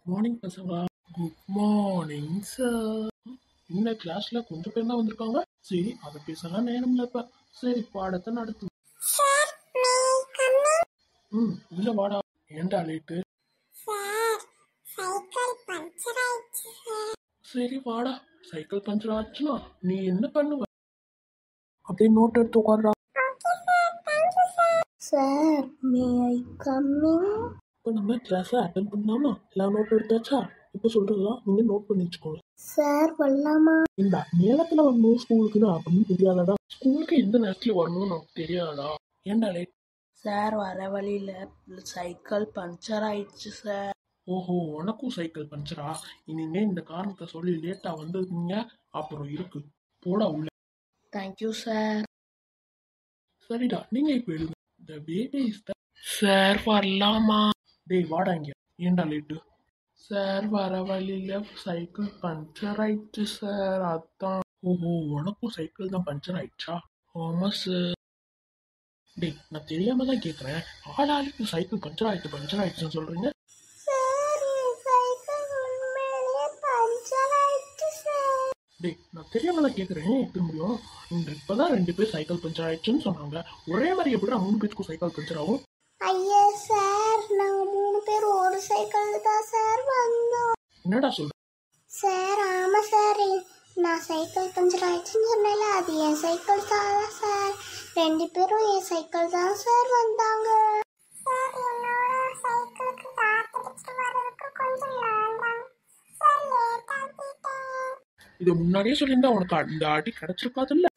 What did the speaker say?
morning பசங்களா good morning sir இந்த கிளாஸ்ல கொஞ்சம் பேர் தான் வந்திருக்காங்க சரி அதை பேசலாம் நேரம்ல இப்ப சரி பாடத்தை நடத்து சார் மே கம்மிங் ம் உள்ள வாடா ஏன்டா லேட்டு சார் சைக்கிள் பஞ்சர் ஆயிடுச்சு சார் சரி வாடா சைக்கிள் பஞ்சர் ஆச்சுன்னா நீ என்ன பண்ணுவ அப்படியே நோட் எடுத்து உட்கார்றா okay sir thank you sir sir may I coming இப்போ நம்ம கிளாஸை அட்டன் பண்ணாம எல்லா நோட் எடுத்தாச்சா இப்போ சொல்றதெல்லாம் நீங்க நோட் பண்ணி வச்சுக்கோங்க சார் வரலாமா இந்த நேரத்துல வரணும் ஸ்கூலுக்குன்னு அப்படின்னு தெரியாதடா ஸ்கூலுக்கு எந்த நேரத்துல வரணும்னு நமக்கு தெரியாதா ஏன்டா லேட் சார் வர வழியில சைக்கிள் பஞ்சர் ஆயிடுச்சு சார் ஓஹோ உனக்கும் சைக்கிள் பஞ்சரா இனிமே இந்த காரணத்தை சொல்லி லேட்டா வந்திருக்கீங்க அப்புறம் இருக்கு போடா உள்ள தேங்க்யூ சார் சரிடா நீங்க இப்ப எழுதுங்க இந்த பேபி இஸ் சார் வரலாமா டேய் வாடா இங்க ஏன்டா லேட்டு சார் வர வழியில சைக்கிள் பஞ்சர் ஆயிடுச்சு சார் அதான் ஓஹோ உனக்கும் சைக்கிள் தான் பஞ்சர் ஆயிடுச்சா ஆமா சார் டேய் நான் தெரியாம தான் கேக்குறேன் ஆளாளுக்கு சைக்கிள் பஞ்சர் ஆயிடுச்சு பஞ்சர் ஆயிடுச்சுன்னு சொல்றீங்க சார் என் சைக்கிள் உண்மையிலேயே பஞ்சர் ஆயிடுச்சு சார் டேய் நான் தெரியாம தான் கேக்குறேன் திரும்பியும் இந்த இப்பதான் ரெண்டு பேர் சைக்கிள் பஞ்சர் ஆயிடுச்சுன்னு சொன்னாங்க ஒரே மாதிரி எப்படி மூணு பேருக்கும் சைக்கிள் பஞ்சர் ஆகும் ஐயா சார் நாங்க மூணு பேர் ஒரு சைக்கிள் தான் சார் வந்தோம் என்னடா சொல்ற சார் ஆமா சார் நான் சைக்கிள் பஞ்சர் ஆயிடுச்சுன்னு சொன்னேன்ல அது என் சைக்கிள் தான் சார் ரெண்டு பேரும் என் சைக்கிள் தான் சார் வந்தாங்க சார் என்னோட சைக்கிளுக்கு காத்தடிச்சிட்டு வரதுக்கு கொஞ்சம் லாங் சார் லேட் ஆகிட்டேன் இதை முன்னாடியே சொல்லியிருந்தா உனக்கு இந்த அடி கிடைச்சிருக்காதுல்ல